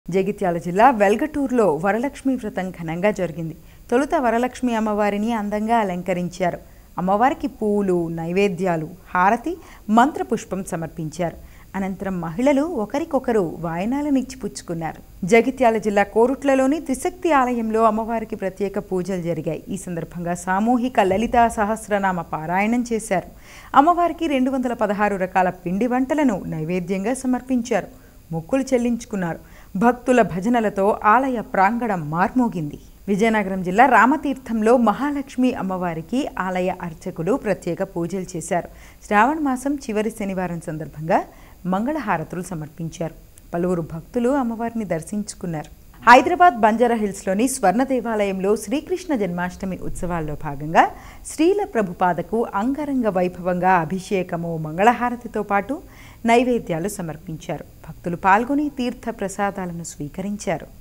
జగిత్యాల జిల్లా వెల్గటూరులో వరలక్ష్మి వ్రతం ఘనంగా జరిగింది తొలుత వరలక్ష్మి అమ్మవారిని అందంగా అలంకరించారు అమ్మవారికి పూలు నైవేద్యాలు హారతి మంత్రపుష్పం సమర్పించారు అనంతరం మహిళలు ఒకరికొకరు వాయనాలనిచ్చి పుచ్చుకున్నారు జగిత్యాల జిల్లా కోరుట్లలోని త్రిశక్తి ఆలయంలో అమ్మవారికి ప్రత్యేక పూజలు జరిగాయి ఈ సందర్భంగా సామూహిక లలితా సహస్రనామ పారాయణం చేశారు అమ్మవారికి రెండు వందల పదహారు రకాల పిండి వంటలను నైవేద్యంగా సమర్పించారు మొక్కులు చెల్లించుకున్నారు భక్తుల భజనలతో ఆలయ ప్రాంగణం మార్మోగింది విజయనగరం జిల్లా రామతీర్థంలో మహాలక్ష్మి అమ్మవారికి ఆలయ అర్చకులు ప్రత్యేక పూజలు చేశారు శ్రావణ మాసం చివరి శనివారం సందర్భంగా మంగళహారతులు సమర్పించారు పలువురు భక్తులు అమ్మవారిని దర్శించుకున్నారు హైదరాబాద్ బంజారా హిల్స్లోని స్వర్ణ దేవాలయంలో శ్రీకృష్ణ జన్మాష్టమి ఉత్సవాల్లో భాగంగా శ్రీల ప్రభుపాదకు అంగరంగ వైభవంగా అభిషేకము మంగళహారతితో పాటు నైవేద్యాలు సమర్పించారు భక్తులు పాల్గొని తీర్థ ప్రసాదాలను స్వీకరించారు